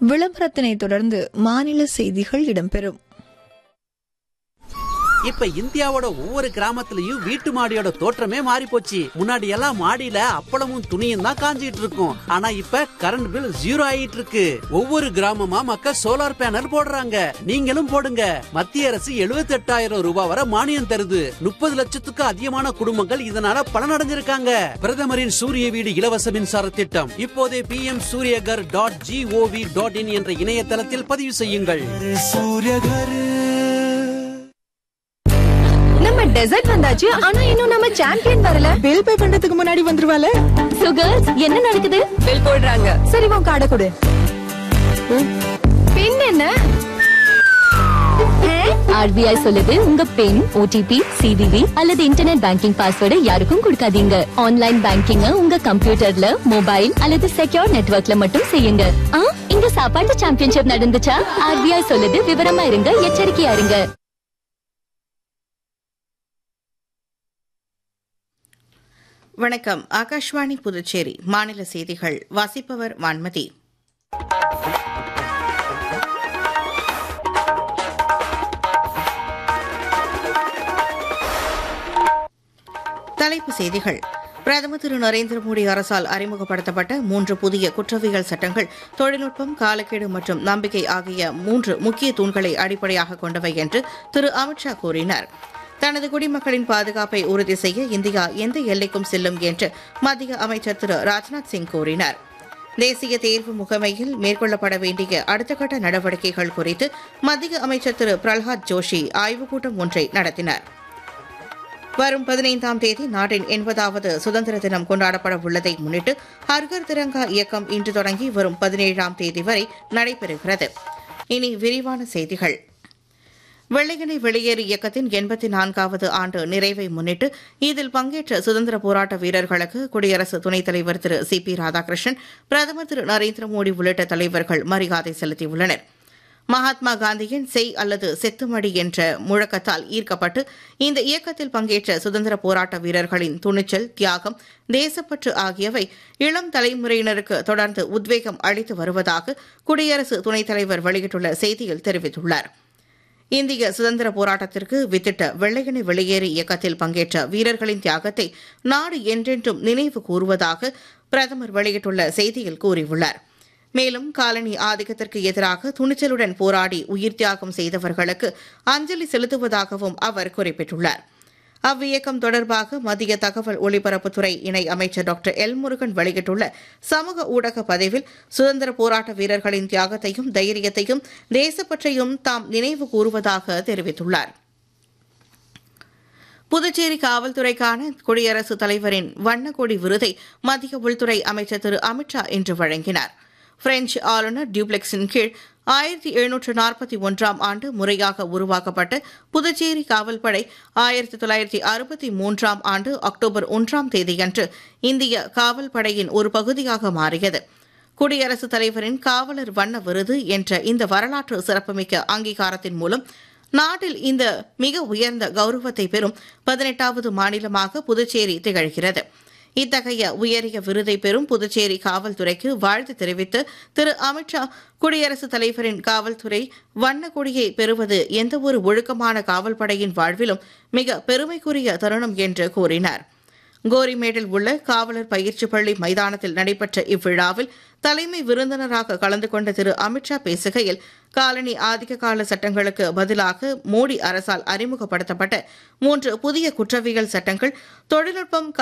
விளம்பரத்தினை தொடர்ந்து மாநில செய்திகள் இடம்பெறும் இப்ப இந்தியாவோட ஒவ்வொரு கிராமத்துலயும் வீட்டு மாடியோட தோற்றமே மாறி போச்சு முன்னாடி எல்லாம் மாடியில அப்பளமும் துணியும் தான் காஞ்சிட்டு இருக்கும் ஆனா இப்ப கரண்ட் பில் ஜீரோ ஆயிட்டு இருக்கு ஒவ்வொரு கிராமமா மக்கள் சோலார் பேனல் போடுறாங்க நீங்களும் போடுங்க மத்திய அரசு 78000 ரூபாய் வரை மானியம் தருது முப்பது லட்சத்துக்கு அதிகமான குடும்பங்கள் இதனால பலனடைஞ்சிருக்காங்க பிரதமரின் சூரிய வீடு இலவச மின்சார திட்டம் இப்போதே P M Suryaghar dot GOV dot in என்ற இணையதளத்தில் பதிவு செய்யுங்கள் நம்ம டெசர்ட் வந்தாச்சு ஆனா இன்னும் நம்ம சாம்பியன் வரல பில் பே பண்றதுக்கு முன்னாடி வந்துருவாள சோ கேர்ள்ஸ் என்ன நடக்குது பில் போடுறாங்க சரி உன் கார்டை கொடு பின் என்ன ஆர்பிஐ சொல்லுது உங்க பின் ஓடிபி சிவிவி அல்லது இன்டர்நெட் பேங்கிங் பாஸ்வேர்டை யாருக்கும் கொடுக்காதீங்க ஆன்லைன் பேங்கிங்க உங்க கம்ப்யூட்டர்ல மொபைல் அல்லது செக்யூர் நெட்வொர்க்ல மட்டும் செய்யுங்க ஆ, இங்க சாப்பாட்டு சாம்பியன்ஷிப் நடந்துச்சா ஆர்பிஐ சொல்லுது விவரமா இருங்க எச்சரிக்கையா இருங்க வணக்கம் ஆகாஷ்வாணி புதுச்சேரி மாநில செய்திகள் வாசிப்பவர் வான்மதி தலைப்புச் செய்திகள் பிரதமர் திரு நரேந்திர மோடி அரசால் அறிமுகப்படுத்தப்பட்ட மூன்று புதிய குற்றவியல் சட்டங்கள் தொழில்நுட்பம் காலக்கெடு மற்றும் நம்பிக்கை ஆகிய மூன்று முக்கிய தூண்களை அடிப்படையாக கொண்டவை என்று திரு அமித்ஷா கூறினார் தனது குடிமக்களின் பாதுகாப்பை உறுதி செய்ய இந்தியா எந்த எல்லைக்கும் செல்லும் என்று மத்திய அமைச்சர் திரு ராஜ்நாத் சிங் கூறினார் தேசிய தேர்வு முகமையில் மேற்கொள்ளப்பட வேண்டிய அடுத்த கட்ட நடவடிக்கைகள் குறித்து மத்திய அமைச்சர் திரு பிரல்ஹாத் ஜோஷி ஆய்வுக் கூட்டம் ஒன்றை நடத்தினார் வரும் பதினைந்தாம் தேதி நாட்டின் எண்பதாவது சுதந்திர தினம் கொண்டாடப்பட உள்ளதை முன்னிட்டு ஹர்கர் திரங்கா இயக்கம் இன்று தொடங்கி வரும் பதினேழாம் தேதி வரை நடைபெறுகிறது இனி விரிவான செய்திகள் வெள்ளையனை வெளியேறு இயக்கத்தின் எண்பத்தி நான்காவது ஆண்டு நிறைவை முன்னிட்டு இதில் பங்கேற்ற சுதந்திர போராட்ட வீரர்களுக்கு குடியரசு துணைத் தலைவர் திரு சி பி ராதாகிருஷ்ணன் பிரதமர் திரு நரேந்திர மோடி உள்ளிட்ட தலைவர்கள் மரியாதை செலுத்தியுள்ளனர் மகாத்மா காந்தியின் செய் அல்லது செத்துமடி என்ற முழக்கத்தால் ஈர்க்கப்பட்டு இந்த இயக்கத்தில் பங்கேற்ற சுதந்திர போராட்ட வீரர்களின் துணிச்சல் தியாகம் தேசப்பற்று ஆகியவை இளம் தலைமுறையினருக்கு தொடர்ந்து உத்வேகம் அளித்து வருவதாக குடியரசு துணைத் தலைவர் வெளியிட்டுள்ள செய்தியில் தெரிவித்துள்ளார் இந்திய சுதந்திர போராட்டத்திற்கு வித்திட்ட வெள்ளையனை வெளியேறு இயக்கத்தில் பங்கேற்ற வீரர்களின் தியாகத்தை நாடு என்றென்றும் நினைவு கூறுவதாக பிரதமர் வெளியிட்டுள்ள செய்தியில் கூறியுள்ளார் மேலும் காலனி ஆதிக்கத்திற்கு எதிராக துணிச்சலுடன் போராடி உயிர் தியாகம் செய்தவர்களுக்கு அஞ்சலி செலுத்துவதாகவும் அவர் குறிப்பிட்டுள்ளார் அவ்வியக்கம் தொடர்பாக மத்திய தகவல் ஒலிபரப்புத்துறை இணை அமைச்சர் டாக்டர் எல் முருகன் வெளியிட்டுள்ள சமூக ஊடக பதிவில் சுதந்திர போராட்ட வீரர்களின் தியாகத்தையும் தைரியத்தையும் தேசப்பற்றையும் தாம் நினைவு கூறுவதாக தெரிவித்துள்ளார் புதுச்சேரி காவல்துறைக்கான குடியரசுத் தலைவரின் வண்ணக்கொடி விருதை மத்திய உள்துறை அமைச்சர் திரு அமித்ஷா இன்று வழங்கினார் பிரெஞ்சு ஆளுநர் டியூப்ளெக்ஸின் கீழ் ஆயிரத்தி எழுநூற்று நாற்பத்தி ஒன்றாம் ஆண்டு முறையாக உருவாக்கப்பட்ட புதுச்சேரி காவல்படை ஆயிரத்தி தொள்ளாயிரத்தி அறுபத்தி மூன்றாம் ஆண்டு அக்டோபர் ஒன்றாம் தேதியன்று இந்திய காவல்படையின் ஒரு பகுதியாக மாறியது குடியரசுத் தலைவரின் காவலர் வண்ண விருது என்ற இந்த வரலாற்று சிறப்புமிக்க அங்கீகாரத்தின் மூலம் நாட்டில் இந்த மிக உயர்ந்த கௌரவத்தை பெறும் பதினெட்டாவது மாநிலமாக புதுச்சேரி திகழ்கிறது இத்தகைய உயரிய விருதை பெறும் புதுச்சேரி காவல்துறைக்கு வாழ்த்து தெரிவித்து திரு அமித்ஷா குடியரசுத் தலைவரின் காவல்துறை வண்ண கொடியை பெறுவது எந்தவொரு ஒழுக்கமான காவல்படையின் வாழ்விலும் மிக பெருமைக்குரிய தருணம் என்று கூறினார் கோரிமேடில் உள்ள காவலர் பயிற்சி பள்ளி மைதானத்தில் நடைபெற்ற இவ்விழாவில் தலைமை விருந்தினராக கலந்து கொண்ட திரு அமித்ஷா பேசுகையில் காலனி ஆதிக்க கால சட்டங்களுக்கு பதிலாக மோடி அரசால் அறிமுகப்படுத்தப்பட்ட மூன்று புதிய குற்றவியல் சட்டங்கள் தொழில்நுட்பம்